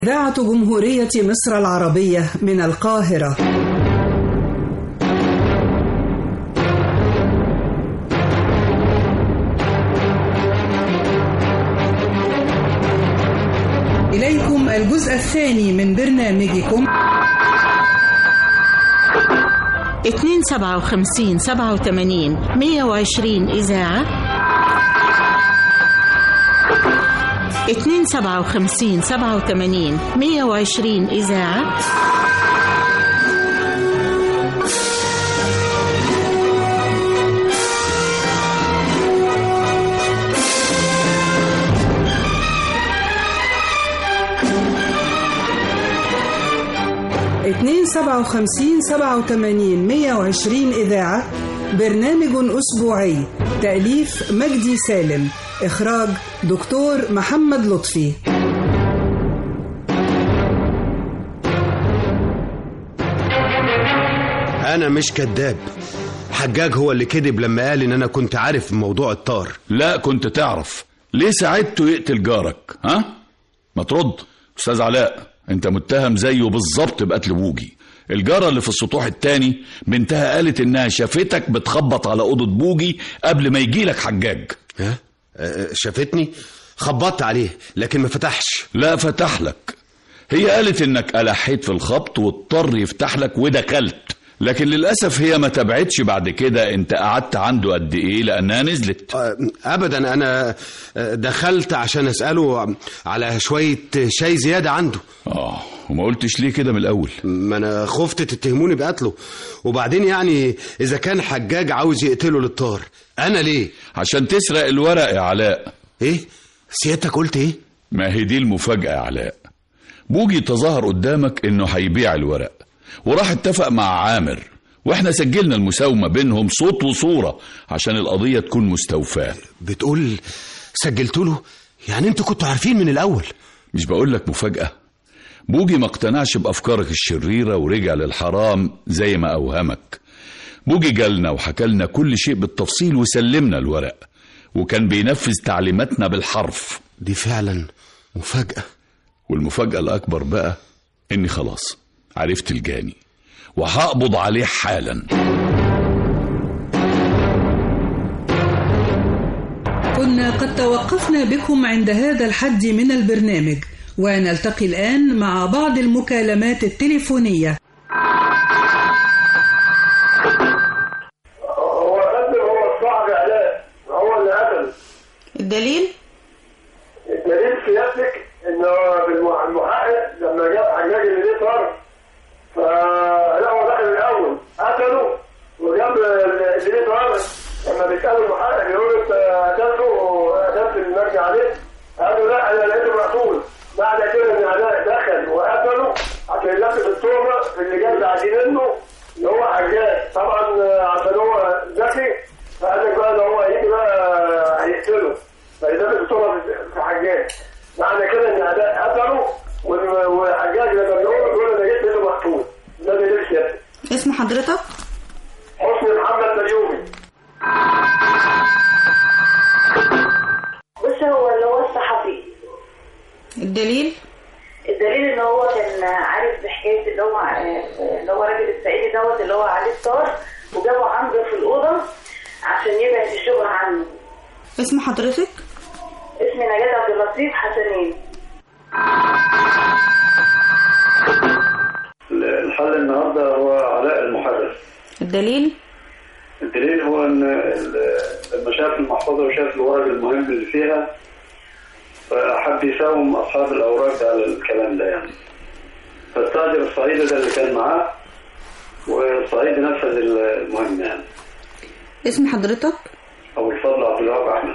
إذاعة جمهورية مصر العربية من القاهرة إليكم الجزء الثاني من برنامجكم 257 87 120 إذاعة 257 87 120 إذاعة اتنين سبعة وخمسين سبعة وتمانين مية وعشرين إذاعة برنامج أسبوعي تأليف مجدي سالم إخراج دكتور محمد لطفي انا مش كذاب حجاج هو اللي كذب لما قال ان انا كنت عارف موضوع الطار لا كنت تعرف ليه ساعدته يقتل جارك ها ما ترد استاذ علاء انت متهم زيه بالظبط بقتل بوجي الجارة اللي في السطوح التاني بنتها قالت انها شافتك بتخبط على اوضة بوجي قبل ما يجيلك حجاج ها أه، شافتني خبطت عليه لكن ما فتحش لا فتح لك هي قالت انك ألحيت في الخبط واضطر يفتح لك ودخلت لكن للأسف هي ما تبعتش بعد كده انت قعدت عنده قد ايه لانها نزلت أه، ابدا انا أه، دخلت عشان اساله على شويه شاي زياده عنده اه وما قلتش ليه كده من الاول ما انا خفت تتهموني بقتله وبعدين يعني اذا كان حجاج عاوز يقتله للطار انا ليه عشان تسرق الورق يا علاء ايه سيادتك قلت ايه ما هي دي المفاجأة يا علاء بوجي تظاهر قدامك انه هيبيع الورق وراح اتفق مع عامر واحنا سجلنا المساومة بينهم صوت وصورة عشان القضية تكون مستوفاة بتقول سجلت له يعني انتوا كنتوا عارفين من الاول مش بقول لك مفاجأة بوجي ما اقتنعش بأفكارك الشريرة ورجع للحرام زي ما أوهمك بوجي جالنا وحكالنا كل شيء بالتفصيل وسلمنا الورق وكان بينفذ تعليماتنا بالحرف دي فعلا مفاجاه والمفاجأة الأكبر بقى إني خلاص عرفت الجاني وهقبض عليه حالا كنا قد توقفنا بكم عند هذا الحد من البرنامج ونلتقي الآن مع بعض المكالمات التليفونية هو قتل هو الصاحب علاء هو اللي قتل الدليل الدليل سيادتك ان هو بالمح- المحقق لما جاب حجاج اللي ليه طار فلا هو دخل الاول قتله وجاب اللي ليه طار لما بيسالوا المحقق بيقول له انت قتلته قتلت المرجع عليه قال له لا انا لقيته مقتول معنى كده ان علاء دخل وقتله عشان يلبس التهمه اللي جاب عايزين منه اللي هو حجاج طبعا عشان هو ذكي فقال لك بقى ده هو هيجي بقى هيقتله فيلبس التهمه في حجاج معنى كده ان علاء قتله وال- وحجاج لما بيقول بيقول انا جيت منه مقتول ده دليل سياسي اسم حضرتك حسني محمد بيومي بص هو اللي هو الصحفي الدليل الدليل ان هو كان عارف بحكايه اللي هو اللي هو راجل السعيدي دوت اللي هو عليه الطار وجابه عنده في الاوضه عشان يبعد الشبهه عنه اسم حضرتك اسمي نجاة عبد اللطيف حسنين الحل النهارده هو علاء المحرر الدليل الدليل هو ان ال- لما شاف المحفظه وشاف الورق المهم اللي فيها فحب يساوم اصحاب الاوراق على الكلام ده يعني فاستاجر الصعيدي ده اللي كان معاه والصعيدي نفذ المهم يعني اسم حضرتك ابو الفضل عبد الوهاب احمد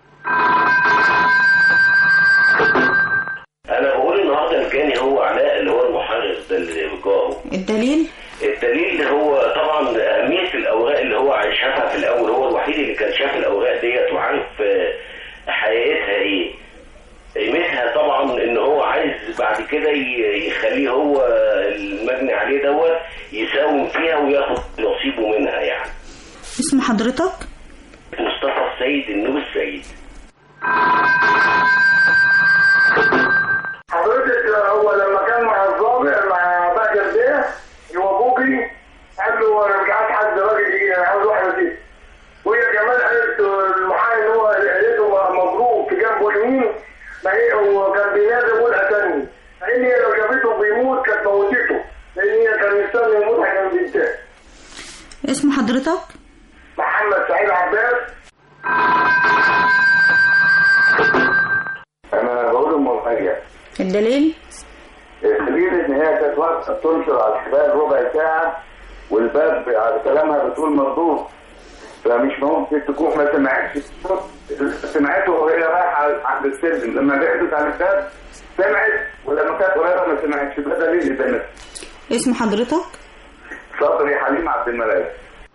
انا بقول النهارده الجاني هو علاء اللي هو المحرر ده اللي جاره الدليل الدليل هو طبعا اهميه الاوراق اللي هو شافها في الاول هو الوحيد اللي كان شاف الاوراق ديت وعارف آه، حقيقتها ايه قيمتها طبعا ان هو عايز بعد كده ي- يخليه هو المجني عليه دوت يساوم فيها وياخد نصيبه منها يعني اسم حضرتك مصطفى السيد النور السيد حضرتك هو لما كان مع الضابط مع باكر ده هو ابوكي قال له انا مش عايز حد راجل يجي انا عاوز واحده دي وهي كمان قالت المحامي ان هو قالته مبروك في جنبه اليمين ما هي وكان بينادي يقول قتلني لان هي لو شافته بيموت كانت موتته لان هي كان مستني يموت عشان بنتها اسم حضرتك محمد سعيد عباس انا بقول ام الحاجه الدليل الدليل ان هي كانت واقفه تنشر على الحبال ربع ساعه والباب على كلامها بتقول مردود فمش ممكن تكون ما سمعتش الصوت. سمعته وهي رايحه عند السلم لما بعدت عن الباب سمعت ولما كانت قريبه ما سمعتش ده دليل ده اسم حضرتك صبري حليم عبد الملاك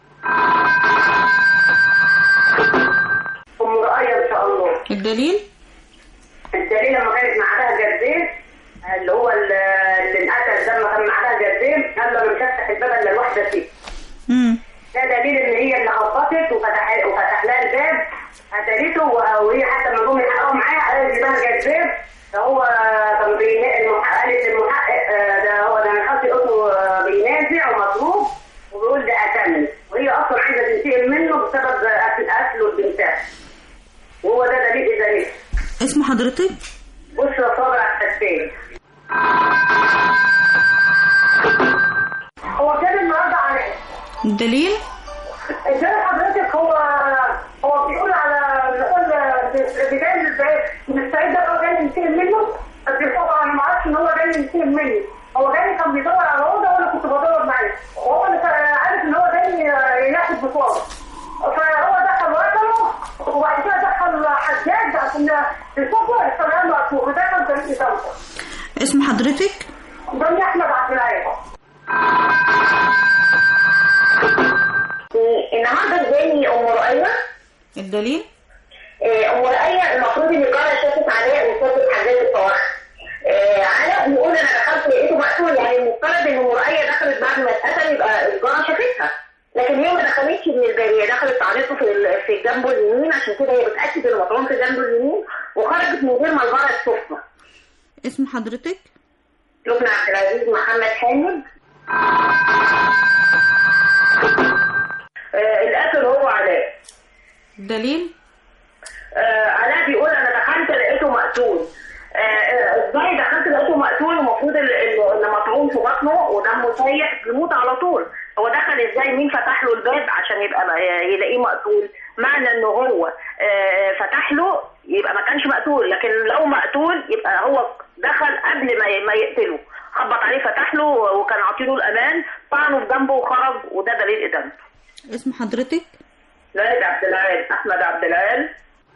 ام رؤية ان شاء الله الدليل الدليل لما كانت معاها جردين اللي هو ال- اللي انقتل ده لما كان معاها جردين قال له انا مش هفتح الباب الا لواحده ست امم ده دليل ان هي اللي خبطت وفتح وفتح لها الباب قتلته و- وهي حتى لما جم يحققوا معاها قالت دي بقى جذاب فهو كان بينا- المح- قالت المحقق آه، ده هو ده من خالتي اسمه آه، بينازع ومضروب وبيقول ده قتلني وهي اصلا عايزه تنتقم منه بسبب قتل قتله لبنتها وهو ده دليل اداري اسم حضرتك بشرى صابر على التسليم هو كان النهارده على الدليل ازاي حضرتك هو هو بيقول على بيقول بداية ازاي من السعيد ده هو جاي ينتقم منه بس طبعا انا ما اعرفش ان هو جاي ينتقم مني هو جاي كان بيدور على اوضه وانا كنت بدور معاه وهو اللي كان عارف ان هو جاي ياخد بطاقه فهو دخل وقتله وبعد كده دخل حجاج عشان يصبر السلام مقفول وده كان طريق يدور اسم حضرتك ده احمد عبد العال النهارده جاني ام رؤيه الدليل آه، ام رؤيه المفروض ان الجاره شافت علاء وشافت حاجات الطواح علاء بيقول انا دخلت لقيته مقتول يعني المفترض ان ام رؤيه دخلت بعد ما اتقتل يبقى الجاره شافتها لكن هي ما دخلتش من الباب هي دخلت تعليقه في ال- في جنبه اليمين عشان كده هي بتاكد ان مطعون في جنبه اليمين وخرجت من غير ما الجاره تشوفها اسم حضرتك لبنى عبد العزيز محمد حامد آه، القاتل هو علاء الدليل آه، علاء بيقول انا دخلت لقيته مقتول آه، آه، ازاي دخلت لقيته مقتول المفروض ال- ال- اللي مطعون في بطنه ودمه سايح يموت على طول هو دخل ازاي مين فتح له الباب عشان يبقى ما- يلاقيه مقتول معنى ان هو آه، فتح له يبقى ما كانش مقتول لكن لو مقتول يبقى هو دخل قبل ما ي- ما يقتله خبط عليه فتح له وكان عاطيله الامان طعنه في جنبه وخرج وده دليل ادانته اسم حضرتك زاهد عبد العال احمد عبد العال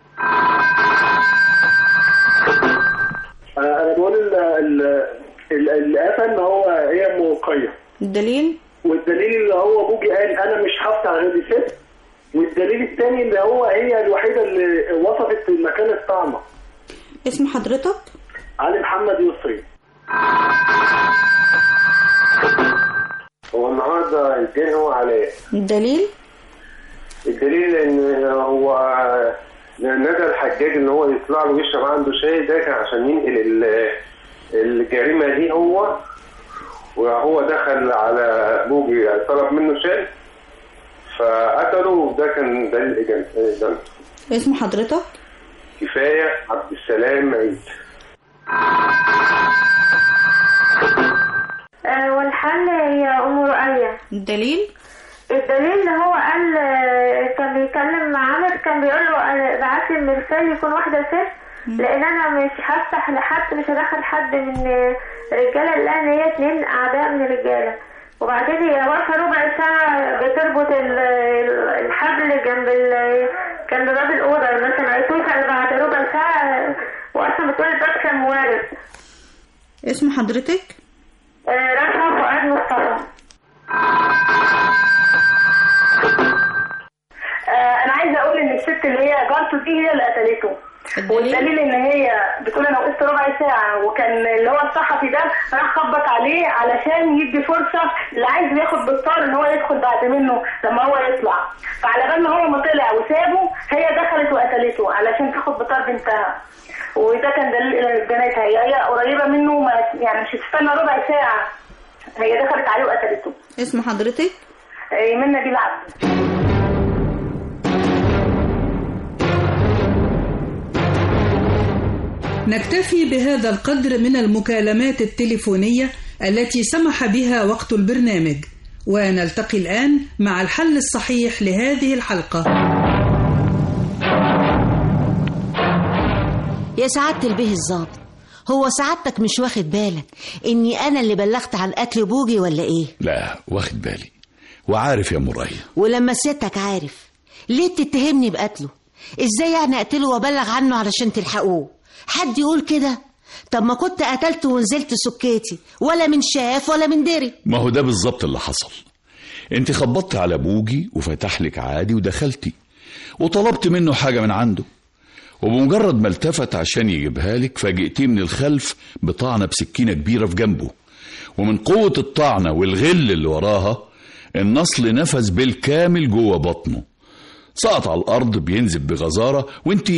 انا بقول ال- ال- ال- اللي قتل هو هي ام رقيه الدليل والدليل اللي هو ابوجي قال انا مش هفتح غير دي ست والدليل الثاني اللي هو هي الوحيده اللي وصفت المكان الطعمه اسم حضرتك علي محمد يسري هو النهارده الجن هو علاء الدليل الدليل ان هو ندى الحجاج ان هو يطلع له يشرب عنده شاي ده كان عشان ينقل ال- الجريمه دي هو وهو دخل على بوجي طلب منه شاي فقتله وده كان دليل إجن- إدانته. اسم حضرتك كفايه عبد السلام عيد آه، والحل هي أم رؤية الدليل الدليل اللي هو قال آه، كان بيتكلم مع عامر كان بيقول له أنا بعت لي المرسال يكون واحدة ست لأن أنا مش هفتح لحد مش هدخل حد من آه، رجالة لأن هي اتنين أعداء من الرجالة وبعدين هي واقفة ربع ساعة بتربط ال- ال- الحبل جنب ال جنب باب الأوضة ما سمعتوش إلا بعد ربع ساعة واقفة بتقول الباب كان موارد اسم حضرتك آه، رفعة فؤاد مصطفى آه، انا عايزه اقول ان الست اللي هي جارته دي هي اللي قتلته والدليل ان هي بتقول انا وقفت ربع ساعه وكان اللي هو الصحفي ده راح خبط عليه علشان يدي فرصه اللي عايز ياخد بالطار ان هو يدخل بعد منه لما هو يطلع فعلى بال ما هو ما طلع وسابه هي دخلت وقتلته علشان تاخد بطار بنتها وده كان دليل جنايتها هي هي قريبه منه ما يعني مش هتستنى ربع ساعه هي دخلت عليه وقتلته اسم حضرتك ايمن نبيل عبد نكتفي بهذا القدر من المكالمات التليفونية التي سمح بها وقت البرنامج ونلتقي الآن مع الحل الصحيح لهذه الحلقة يا سعادة البيه الظابط هو سعادتك مش واخد بالك اني انا اللي بلغت عن قتل بوجي ولا ايه لا واخد بالي وعارف يا مريم ولما سيادتك عارف ليه بتتهمني بقتله ازاي يعني اقتله وابلغ عنه علشان تلحقوه حد يقول كده طب ما كنت قتلته ونزلت سكيتي ولا من شاف ولا من دري ما هو ده بالظبط اللي حصل انت خبطت على بوجي وفتح لك عادي ودخلتي وطلبت منه حاجة من عنده وبمجرد ما التفت عشان يجيبها لك فاجئتيه من الخلف بطعنة بسكينة كبيرة في جنبه ومن قوة الطعنة والغل اللي وراها النصل نفذ بالكامل جوه بطنه سقط على الأرض بينزف بغزارة وانت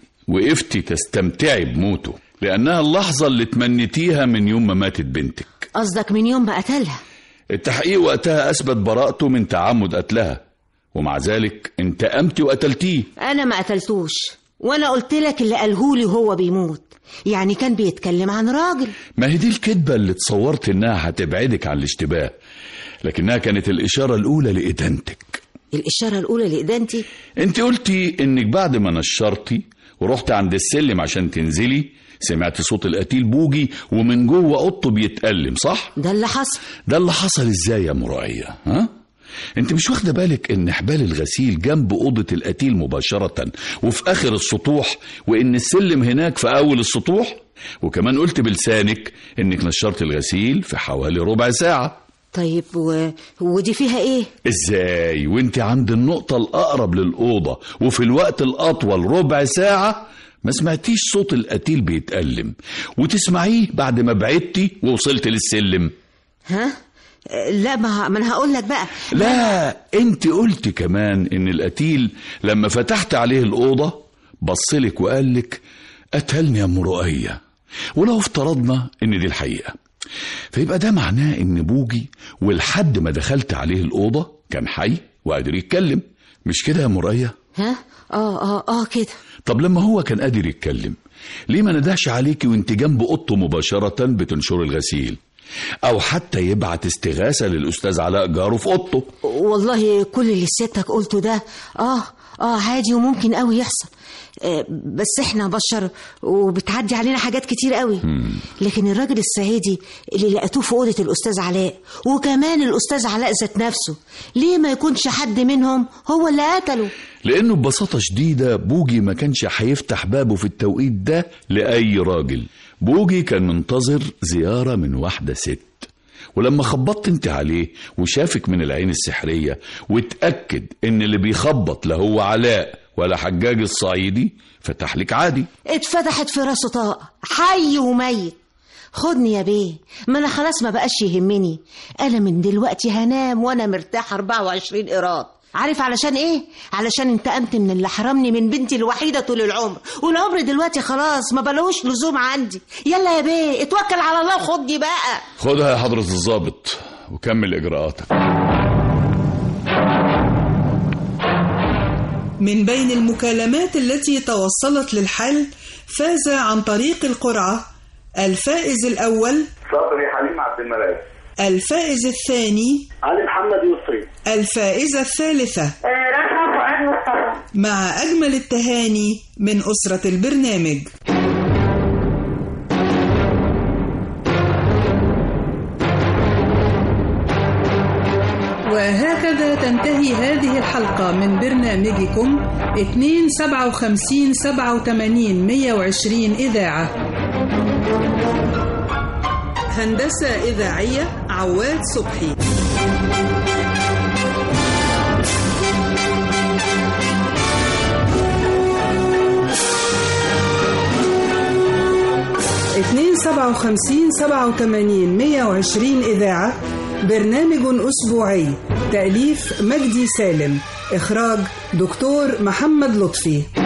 وقفتي تستمتعي بموته لأنها اللحظة اللي تمنيتيها من يوم ما ماتت بنتك قصدك من يوم ما قتلها التحقيق وقتها أثبت براءته من تعمد قتلها ومع ذلك انتقمتي وقتلتيه انا ما قتلتوش وانا قلت لك اللي قالهولي وهو بيموت يعني كان بيتكلم عن راجل ما هي دي الكذبة اللي تصورت إنها هتبعدك عن الاشتباه لكنها كانت الإشارة الأولى لإدانتك الاشاره الاولى لادانتي انت قلتي انك بعد ما نشرتي ورحت عند السلم عشان تنزلي سمعت صوت القتيل بوجي ومن جوه اوضته بيتألم صح ده اللي حصل ده اللي حصل ازاي يا مراعية ها انت مش واخده بالك ان حبال الغسيل جنب اوضه القتيل مباشره وفي اخر السطوح وان السلم هناك في اول السطوح وكمان قلت بلسانك انك نشرت الغسيل في حوالي ربع ساعه طيب و... ودي فيها ايه ازاي وانت عند النقطة الأقرب للأوضة وفي الوقت الأطول ربع ساعة ما سمعتيش صوت القتيل بيتألم وتسمعيه بعد ما بعدتي ووصلت للسلم ها لا ما, ما انا هقول لك بقى لا انت قلت كمان ان القتيل لما فتحت عليه الأوضة بصلك وقالك قتلني يا ام رؤية ولو افترضنا ان دي الحقيقة فيبقى ده معناه ان بوجي ولحد ما دخلت عليه الأوضة كان حي وقادر يتكلم مش كده يا مرية ها اه اه اه كده طب لما هو كان قادر يتكلم ليه ما ندهش عليكي وانت جنب اوضته مباشرة بتنشر الغسيل او حتى يبعت استغاثة للأستاذ علاء جاره في اوضته والله كل اللي سيادتك قلته ده اه اه عادي وممكن قوي يحصل آه بس احنا بشر وبتعدي علينا حاجات كتير قوي لكن الراجل الصعيدي اللي لقيتوه في اوضه الاستاذ علاء وكمان الاستاذ علاء ذات نفسه ليه ما يكونش حد منهم هو اللي قتله لانه ببساطة شديدة بوجي ما كانش هيفتح بابه في التوقيت ده لأي راجل بوجي كان منتظر زيارة من واحدة ست ولما خبطت انت عليه وشافك من العين السحرية واتأكد ان اللي بيخبط لا هو علاء ولا حجاج الصعيدي فتح لك عادي اتفتحت في راسه طاقة حي وميت خدني يا بيه ما انا خلاص ما بقاش يهمني انا من دلوقتي هنام وانا مرتاح 24 قيراط عارف علشان ايه علشان انتقمت من اللي حرمني من بنتي الوحيده طول العمر والعمر دلوقتي خلاص ما بلوش لزوم عندي يلا يا بيه اتوكل على الله وخدني بقى خدها يا حضرة الضابط وكمل إجراءاتك من بين المكالمات التي توصلت للحل فاز عن طريق القرعة الفائز الأول صبري حليم عبد الملاك الفائز الثاني علي محمد يسري الفائزة الثالثة رحمة فؤاد مصطفى مع أجمل التهاني من أسرة البرنامج وهكذا تنتهي هذه الحلقة من برنامجكم 257 87 120 إذاعة هندسة إذاعية عواد صبحي 257 87 120 إذاعة برنامج أسبوعي تأليف مجدي سالم إخراج دكتور محمد لطفي